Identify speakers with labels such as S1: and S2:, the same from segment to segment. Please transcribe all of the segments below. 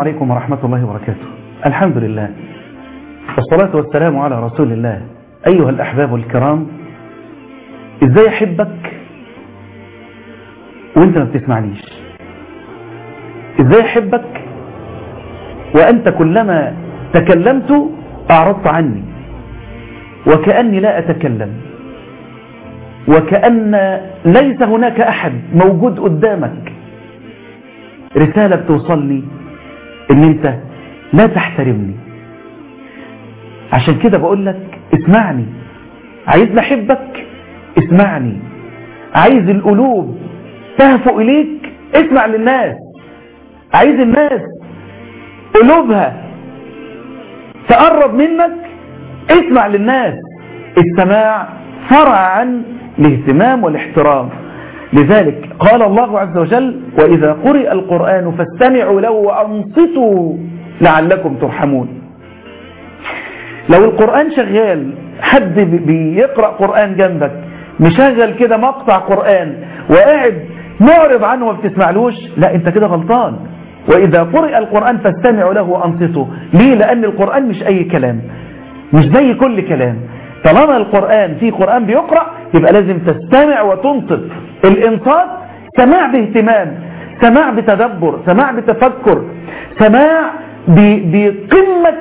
S1: عليكم ورحمة الله وبركاته الحمد لله والصلاة والسلام على رسول الله أيها الأحباب الكرام إزاي أحبك وانت ما بتسمعنيش إزاي أحبك وأنت كلما تكلمت أعرضت عني وكأني لا أتكلم وكأن ليس هناك أحد موجود قدامك رسالة بتوصلني ان انت لا تحترمني عشان كده بقول لك اسمعني عايز احبك اسمعني عايز القلوب تهفو اليك اسمع للناس عايز الناس قلوبها تقرب منك اسمع للناس السماع فرع عن الاهتمام والاحترام لذلك قال الله عز وجل وإذا قرئ القرآن فاستمعوا له وأنصتوا لعلكم ترحمون لو القرآن شغال حد بيقرأ قرآن جنبك مشغل كده مقطع قرآن وقاعد معرض عنه ما بتسمعلوش لا انت كده غلطان وإذا قرئ القرآن فاستمعوا له وأنصتوا ليه لأن القرآن مش أي كلام مش زي كل كلام طالما القرآن في قرآن بيقرأ يبقى لازم تستمع وتنصت الانصات سماع باهتمام سماع بتدبر سماع بتفكر سماع بقمة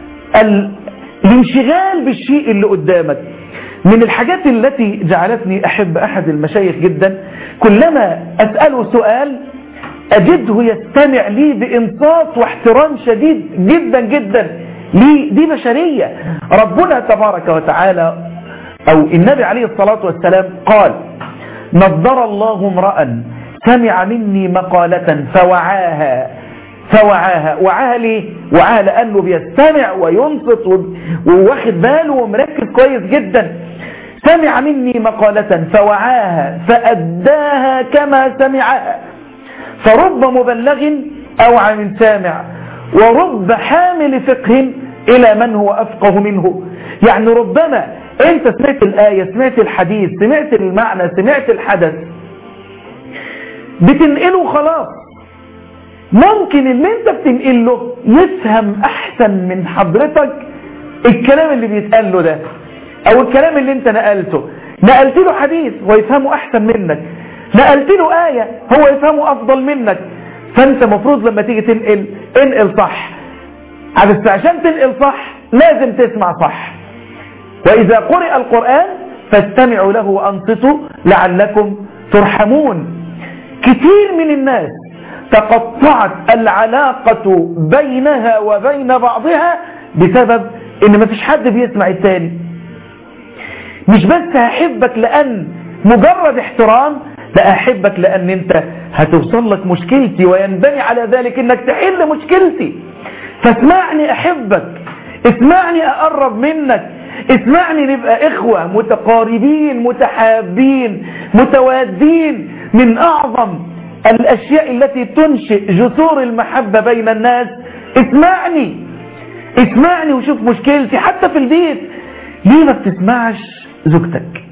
S1: الانشغال بالشيء اللي قدامك من الحاجات التي جعلتني أحب أحد المشايخ جدا كلما أسأله سؤال أجده يستمع لي بإنصات واحترام شديد جدا جدا لي دي بشرية ربنا تبارك وتعالى أو النبي عليه الصلاة والسلام قال نظر الله امرأ سمع مني مقالة فوعاها فوعاها وعاها ليه وعاها لأنه بيستمع وينصت وواخد باله ومركز كويس جدا سمع مني مقالة فوعاها فأداها كما سمعها فرب مبلغ أوعى من سامع ورب حامل فقه إلى من هو أفقه منه يعني ربما انت سمعت الآية سمعت الحديث سمعت المعنى سمعت الحدث بتنقله خلاص ممكن اللي انت بتنقله يفهم احسن من حضرتك الكلام اللي بيتقال له ده او الكلام اللي انت نقلته نقلت له حديث ويفهمه احسن منك نقلت له آية هو يفهمه افضل منك فانت مفروض لما تيجي تنقل انقل صح بس عشان تنقل صح لازم تسمع صح وإذا قرئ القرآن فاستمعوا له وأنصتوا لعلكم ترحمون كثير من الناس تقطعت العلاقة بينها وبين بعضها بسبب ان مفيش حد بيسمع التاني مش بس هحبك لأن مجرد احترام لا أحبك لأن انت هتوصل لك مشكلتي وينبني على ذلك انك تحل مشكلتي فاسمعني أحبك اسمعني أقرب منك اسمعني نبقى إخوة متقاربين متحابين متوادين من أعظم الأشياء التي تنشئ جسور المحبة بين الناس اسمعني اسمعني وشوف مشكلتي حتى في البيت ليه ما بتسمعش زوجتك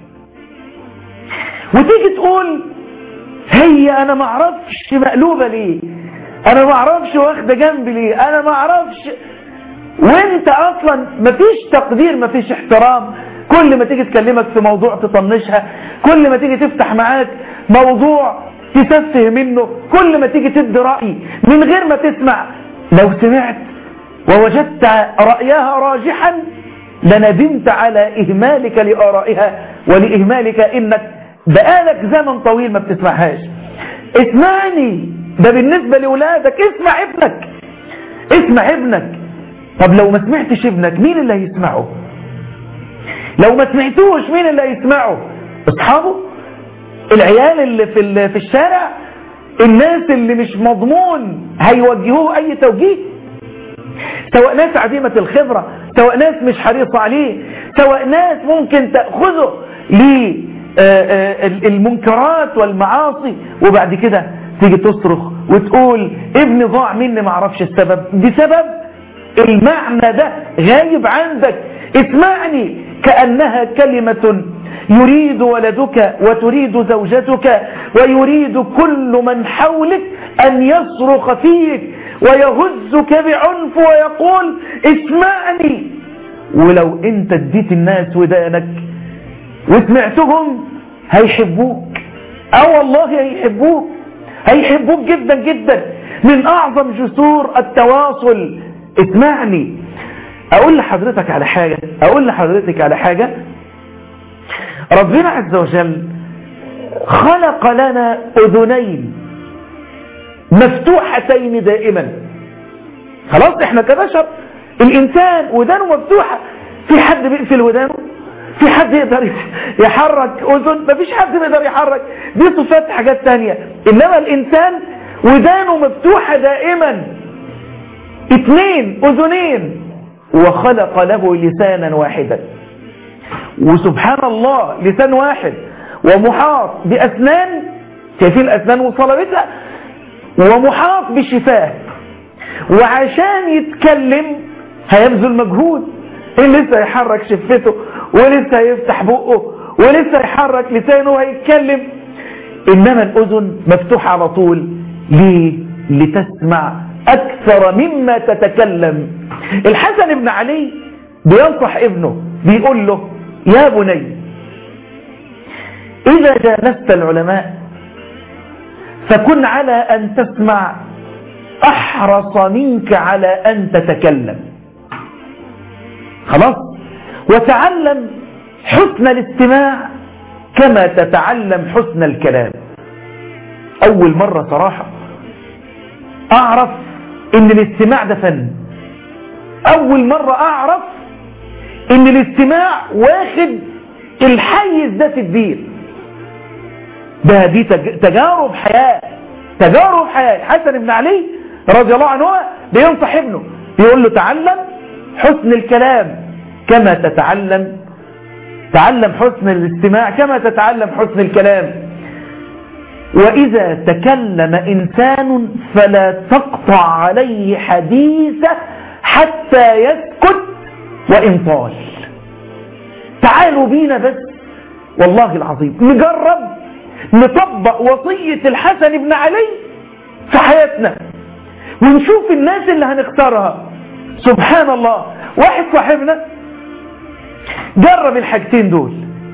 S1: وتيجي تقول هي انا ما اعرفش مقلوبة ليه انا ما اعرفش واخده جنبي ليه انا ما اعرفش وانت اصلا مفيش تقدير مفيش احترام كل ما تيجي تكلمك في موضوع تطنشها كل ما تيجي تفتح معاك موضوع تسفه منه كل ما تيجي تدي رأي من غير ما تسمع لو سمعت ووجدت رأيها راجحا لندمت على إهمالك لآرائها ولإهمالك إنك بقالك زمن طويل ما بتسمعهاش اسمعني ده بالنسبة لأولادك اسمع ابنك اسمع ابنك طب لو ما سمعتش ابنك مين اللي هيسمعه لو ما سمعتوش مين اللي هيسمعه اصحابه العيال اللي في, في الشارع الناس اللي مش مضمون هيوجهوه اي توجيه سواء ناس عديمة الخبرة سواء ناس مش حريصة عليه سواء ناس ممكن تأخذه للمنكرات والمعاصي وبعد كده تيجي تصرخ وتقول ابني ضاع مني معرفش السبب بسبب المعنى ده غايب عندك اسمعني كأنها كلمة يريد ولدك وتريد زوجتك ويريد كل من حولك أن يصرخ فيك ويهزك بعنف ويقول اسمعني ولو انت اديت الناس ودانك وسمعتهم هيحبوك اه والله هيحبوك هيحبوك جدا جدا من اعظم جسور التواصل اسمعني اقول لحضرتك على حاجة اقول لحضرتك على حاجة ربنا عز وجل خلق لنا اذنين مفتوحتين دائما خلاص احنا كبشر الانسان ودانه مفتوحة في حد بيقفل ودانه في حد يقدر يحرك اذن مفيش حد يقدر يحرك دي صفات حاجات تانية انما الانسان ودانه مفتوحة دائما اثنين اذنين وخلق له لسانا واحدا وسبحان الله لسان واحد ومحاط باسنان شايفين الاسنان وصلبتها ومحاط بشفاه وعشان يتكلم هيبذل مجهود لسه يحرك شفته ولسه يفتح بقه ولسه يحرك لسانه وهيتكلم انما الاذن مفتوحة على طول ليه لتسمع اكثر مما تتكلم الحسن بن علي بينصح ابنه بيقول له يا بني اذا جالست العلماء فكن على ان تسمع احرص منك على ان تتكلم خلاص وتعلم حسن الاستماع كما تتعلم حسن الكلام اول مرة صراحة اعرف ان الاستماع ده فن اول مرة اعرف ان الاستماع واخد الحيز ده في الدين ده دي تجارب حياة تجارب حياة حسن بن علي رضي الله عنه بينصح ابنه بيقول له تعلم حسن الكلام كما تتعلم تعلم حسن الاستماع كما تتعلم حسن الكلام وإذا تكلم إنسان فلا تقطع عليه حديثه حتى يسكت وإن طال تعالوا بينا بس والله العظيم نجرب نطبق وصية الحسن بن علي في حياتنا ونشوف الناس اللي هنختارها سبحان الله واحد صاحبنا جرب الحاجتين دول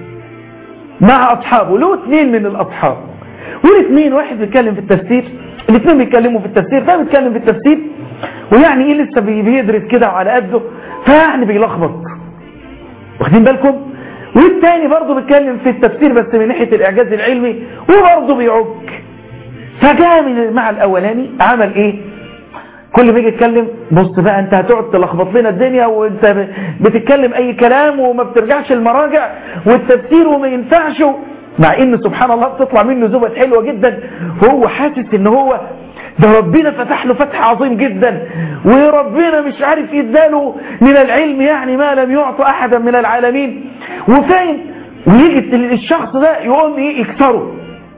S1: مع أصحابه له اثنين من الأصحاب والاثنين واحد بيتكلم في التفسير الاثنين بيتكلموا في التفسير ده بيتكلم في التفسير ويعني ايه لسه بيدرس كده على قده فيعني بيلخبط واخدين بالكم والتاني برضه بيتكلم في التفسير بس من ناحية الإعجاز العلمي وبرضه بيعك فجاء مع الأولاني عمل إيه كل ما يجي يتكلم بص بقى انت هتقعد تلخبط لنا الدنيا وانت بتتكلم اي كلام وما بترجعش المراجع والتفسير وما ينفعش مع ان سبحان الله بتطلع منه زبد حلوة جدا وهو حاسس ان هو ده ربنا فتح له فتح عظيم جدا وربنا مش عارف يداله من العلم يعني ما لم يعطى احدا من العالمين وفاهم ويجي الشخص ده يقوم ايه يكسره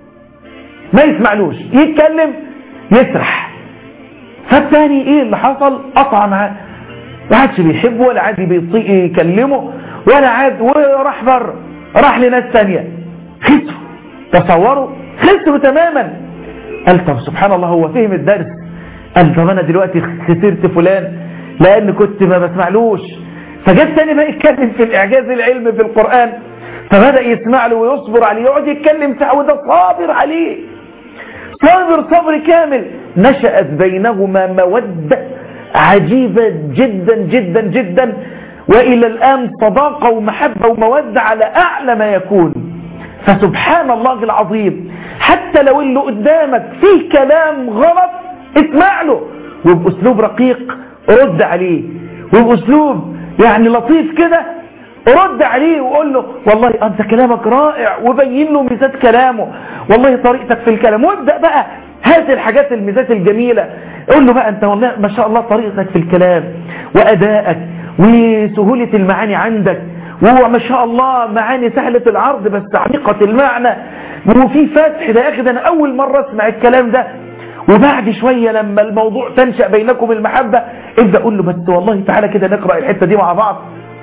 S1: ما يسمعلوش يتكلم يسرح فالتاني ايه اللي حصل قطع معاه ما عادش بيحبه ولا عاد بيطيق يكلمه ولا عاد وراح بره راح لناس تانية خسروا تصوروا خسروا تماما قال طب سبحان الله هو فهم الدرس قال طب انا دلوقتي خسرت فلان لان كنت ما بسمعلوش فجاء تاني بقى يتكلم في الاعجاز العلمي في القرآن فبدأ يسمع له ويصبر عليه يقعد يتكلم ساعة وده صابر عليه صابر صبر كامل نشأت بينهما مودة عجيبة جدا جدا جدا وإلى الآن صداقة ومحبة ومودة على أعلى ما يكون فسبحان الله العظيم حتى لو اللي قدامك فيه كلام غلط اسمع له وبأسلوب رقيق رد عليه وبأسلوب يعني لطيف كده رد عليه وقول له والله انت كلامك رائع وبين له ميزات كلامه والله طريقتك في الكلام وابدأ بقى هذه الحاجات الميزات الجميلة قول له بقى انت والله ما شاء الله طريقتك في الكلام وأدائك وسهولة المعاني عندك وهو ما شاء الله معاني سهلة العرض بس عميقة المعنى وفي فتح ده اخد انا اول مرة اسمع الكلام ده وبعد شوية لما الموضوع تنشأ بينكم المحبة ابدأ قول له بس والله تعالى كده نقرأ الحتة دي مع بعض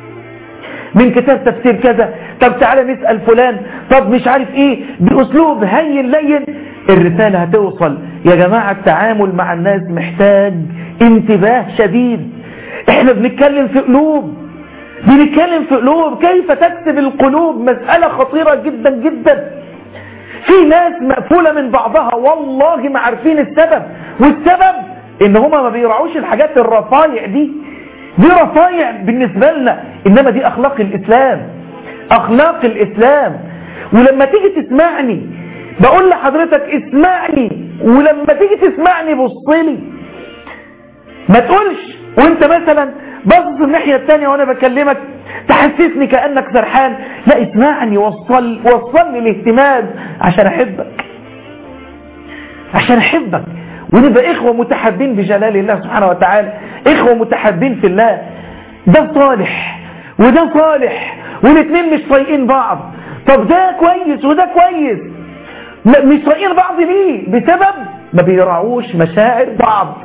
S1: من كتاب تفسير كذا طب تعالى نسأل فلان طب مش عارف ايه بأسلوب هين لين الرسالة هتوصل يا جماعة التعامل مع الناس محتاج انتباه شديد احنا بنتكلم في قلوب بنتكلم في قلوب كيف تكسب القلوب مسألة خطيرة جدا جدا في ناس مقفولة من بعضها والله ما عارفين السبب والسبب ان هما ما بيراعوش الحاجات الرفايع دي دي رفايع بالنسبة لنا انما دي اخلاق الاسلام اخلاق الاسلام ولما تيجي تسمعني بقول لحضرتك اسمعني ولما تيجي تسمعني بصلي ما تقولش وانت مثلا باصص الناحية التانية وانا بكلمك تحسسني كأنك سرحان لا اسمعني وصل وصلني الاهتمام عشان احبك عشان احبك ونبقى اخوة متحابين بجلال الله سبحانه وتعالى اخوة متحابين في الله ده صالح وده صالح والاثنين مش طايقين بعض طب ده كويس وده كويس مش طايقين بعض ليه بسبب ما بيراعوش مشاعر بعض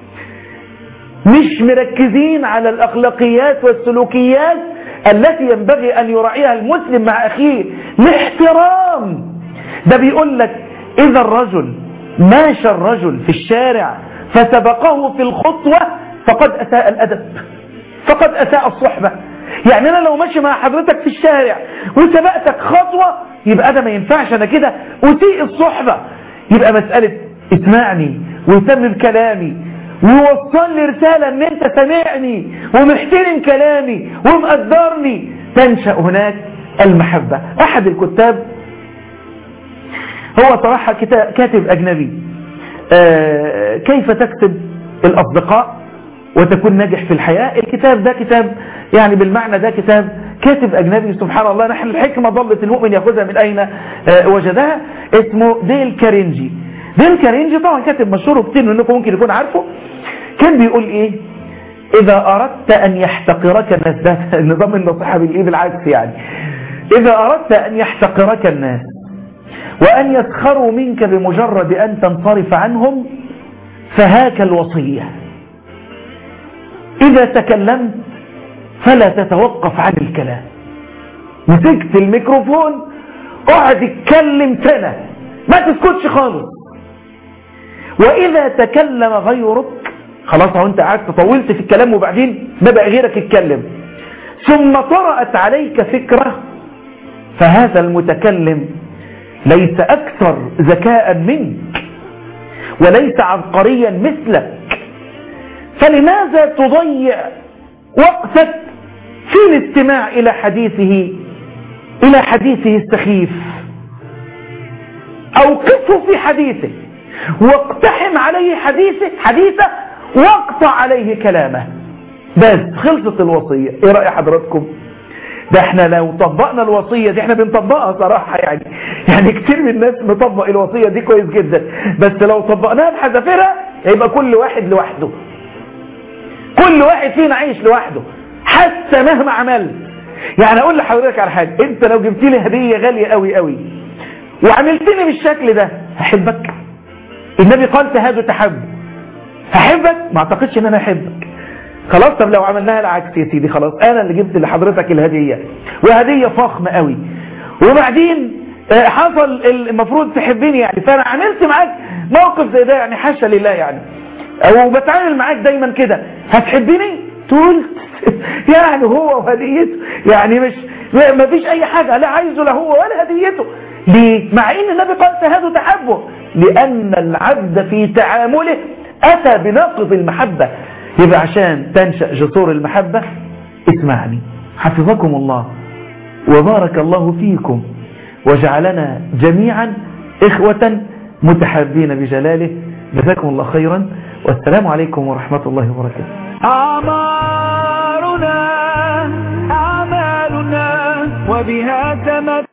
S1: مش مركزين على الأخلاقيات والسلوكيات التي ينبغي أن يراعيها المسلم مع أخيه الاحترام ده بيقول لك إذا الرجل ماشى الرجل في الشارع فسبقه في الخطوة فقد أساء الأدب فقد أساء الصحبة يعني أنا لو ماشي مع حضرتك في الشارع وسبقتك خطوة يبقى ده ما ينفعش أنا كده أسيء الصحبة يبقى مسألة اسمعني ويتمم كلامي ويوصل لي رسالة ان انت سامعني ومحترم كلامي ومقدرني تنشأ هناك المحبة احد الكتاب هو صراحة كاتب اجنبي آه كيف تكسب الاصدقاء وتكون ناجح في الحياة الكتاب ده كتاب يعني بالمعنى ده كتاب كاتب اجنبي سبحان الله نحن الحكمة ضلت المؤمن يأخذها من اين آه وجدها اسمه ديل كارينجي ديل كارينجي طبعا كاتب مشهور وكتير منكم ممكن يكون عارفه كان بيقول ايه اذا اردت ان يحتقرك الناس ده نظام النصيحة بالايه بالعكس يعني اذا اردت ان يحتقرك الناس وان يسخروا منك بمجرد ان تنصرف عنهم فهاك الوصية اذا تكلمت فلا تتوقف عن الكلام مسكت الميكروفون اقعد اتكلم سنة ما تسكتش خالص واذا تكلم غيرك خلاص اهو انت قعدت طولت في الكلام وبعدين ما بقى غيرك يتكلم ثم طرأت عليك فكرة فهذا المتكلم ليس أكثر ذكاء منك وليس عبقريا مثلك فلماذا تضيع وقتك في الاستماع إلى حديثه إلى حديثه السخيف أوقفه في حديثه واقتحم عليه حديثه حديثه واقطع عليه كلامه بس خلصت الوصية ايه رأي حضراتكم ده احنا لو طبقنا الوصية دي احنا بنطبقها صراحة يعني يعني كتير من الناس مطبق الوصية دي كويس جدا بس لو طبقناها بحذافيرها هيبقى كل واحد لوحده كل واحد فينا عايش لوحده حتى مهما عملت يعني اقول لحضرتك على حاجة انت لو جبت لي هدية غالية قوي قوي وعملتني بالشكل ده هحبك النبي قال تهاد تحب هحبك ما اعتقدش ان انا احبك خلاص طب لو عملناها العكس يا سيدي خلاص انا اللي جبت لحضرتك الهدية وهدية فخمة قوي وبعدين حصل المفروض تحبني يعني فانا عملت معاك موقف زي ده يعني حاشا لله يعني او بتعامل معاك دايما كده هتحبني تقول يعني هو وهديته يعني مش ما فيش اي حاجة لا عايزه لا هو ولا هديته ليه مع ان النبي قال تهادوا تحبه لان العبد في تعامله اتى بناقض المحبة يبقى عشان تنشأ جسور المحبة اسمعني حفظكم الله وبارك الله فيكم وجعلنا جميعا إخوة متحابين بجلاله جزاكم الله خيرا والسلام عليكم ورحمة الله وبركاته
S2: أعمارنا أعمالنا وبها تمت